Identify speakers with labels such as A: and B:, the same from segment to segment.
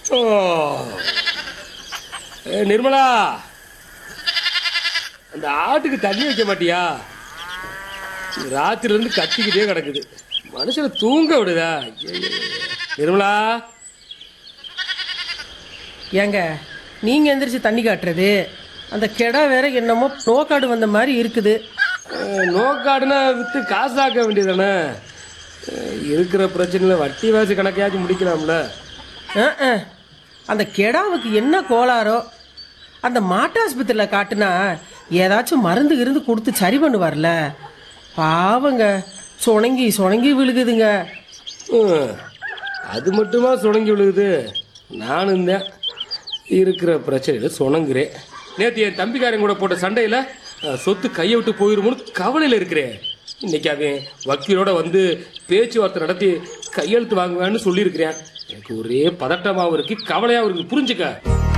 A: ஓ ஏ, நிர்மலா அந்த ஆட்டுக்கு தண்ணி வைக்க மாட்டியா ராத்திரில இருந்து கத்திக்கிட்டே கிடக்குது மனுஷனை தூங்க விடுதா ஐயையோ. நிர்மலா
B: ஏங்க நீங்க எந்திரிச்சு தண்ணி காட்டுறது அந்த கெடா வேற என்னமோ நோக்காடு வந்த மாதிரி இருக்குது
A: அஹ், நோக்காடுனா வித்து காசாக்க வேண்டியதானே அஹ், இருக்கிற பிரச்சனையில வட்டி வாசி கணக்கையாச்சும் முடிக்கலாம்ல
B: அஹ், அஹ். அந்த கெடாவுக்கு என்ன கோளாரோ அந்த மாட்டாஸ்பத்திரியில் காட்டுனா ஏதாச்சும் மருந்து இருந்து கொடுத்து சரி பண்ணுவார்ல பாவங்க சுணங்கி சுணங்கி விழுகுதுங்க
A: ஹம், அது மட்டுமா சுணங்கி விழுகுது நானும் தான் இருக்கிற பிரச்சனையில சுணங்குறேன் நேற்று என் தம்பிக்காரன் கூட போட்ட சண்டையில் அஹ், சொத்து கையை விட்டு போயிருமோன்னு கவலையில் இருக்கிறேன் இன்னைக்கு அவன் வக்கீலோட வந்து பேச்சுவார்த்தை நடத்தி கையெழுத்து வாங்குவான்னு சொல்லியிருக்கிறேன் எனக்கு ஒரே பதட்டமாகவும் இருக்கு கவலையாகவும் இருக்கு புரிஞ்சுக்க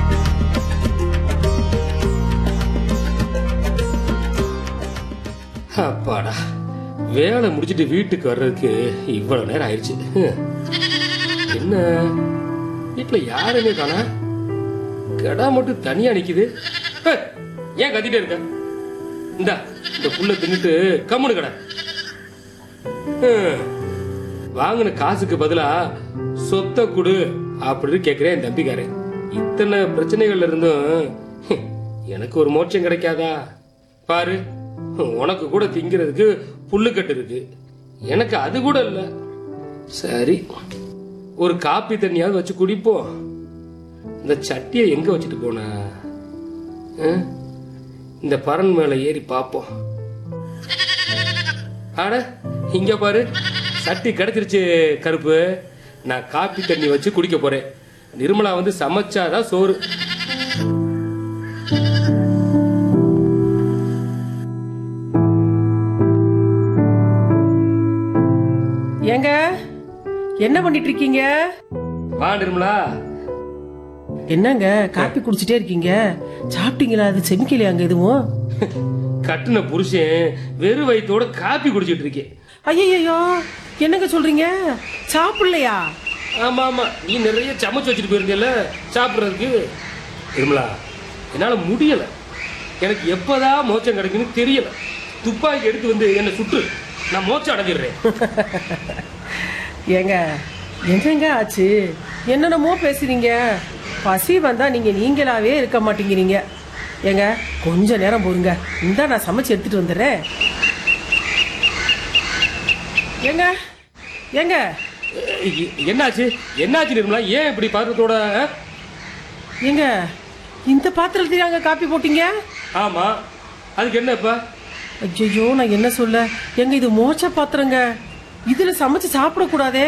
A: அப்பாடா வேலை முடிச்சிட்டு வீட்டுக்கு வர்றதுக்கு இவ்வளவு நேரம் ஆயிடுச்சு ஹம். என்ன வீட்டுல யாருமே காணா கடா மட்டும் தனியா நிக்குது ஹே, ஏன் கத்திட்டே இருக்க இந்தா இந்த புல்ல தின்னுட்டு கம்முனு கடை ஹம். வாங்கின காசுக்கு பதிலா சொத்தை கொடு அப்படின்னு கேக்குறேன் என் தம்பிக்காரன் இத்தனை பிரச்சனைகள்ல இருந்தும் ஹம், எனக்கு ஒரு மோட்சம் கிடைக்காதா பாரு உனக்கு கூட திங்கிறதுக்கு புல்லுக்கட்டு இருக்கு எனக்கு அது கூட இல்ல சரி ஒரு காப்பி தண்ணியாவது வச்சு குடிப்போம் இந்த சட்டியை எங்க வச்சுட்டு போன ஆ? இந்த பரன் மேல ஏறி பாப்போம் அட இங்க பாரு சட்டி கிடைச்சிருச்சு கருப்பு நான் காப்பி தண்ணி வச்சு குடிக்க போறேன் நிர்மலா வந்து சமைச்சாதான் சோறு
B: ஏங்க என்ன பண்ணிட்டு இருக்கீங்க
A: வா நிர்மலா
B: என்னங்க காப்பி குடிச்சிட்டே இருக்கீங்க சாப்பிட்டீங்களா அது செமிக்கலையாங்க எதுவும்
A: கட்டுன புருஷன் வெறும் வயித்தோட காப்பி குடிச்சிட்டு இருக்கேன்
B: ஐயோ என்னங்க சொல்றீங்க சாப்பிடலையா
A: ஆமா ஆமா நீ நிறைய சமைச்சு வச்சுட்டு போயிருந்தல சாப்பிடுறதுக்கு நிர்மலா என்னால முடியல எனக்கு எப்பதான் மோச்சம் கிடைக்குன்னு தெரியல துப்பாக்கி எடுத்து வந்து என்னை சுட்டு நான் மோச்சம் அடைஞ்சிடுறேன்
B: ஏங்க என்னங்க ஆச்சு என்னென்னமோ பேசுறீங்க பசி வந்தா நீங்க நீங்களாவே இருக்க மாட்டேங்கிறீங்க ஏங்க கொஞ்ச நேரம் போருங்க இந்தா நான் சமைச்சு எடுத்துட்டு வந்துடுறேன் ஏங்க ஏங்க
A: எ- என்னாச்சு என்னாச்சு நிர்மலா ஏன் இப்படி பாத்திரத்தோட ஆ?
B: ஏங்க இந்த பாத்திரத்தையாங்க காப்பி போட்டீங்க
A: ஆமா அதுக்கு என்ன இப்ப
B: ஐயோ நான் என்ன சொல்ல எங்க இது மோச்ச பாத்திரங்க இதுல சமைச்சு சாப்பிடக்கூடாதே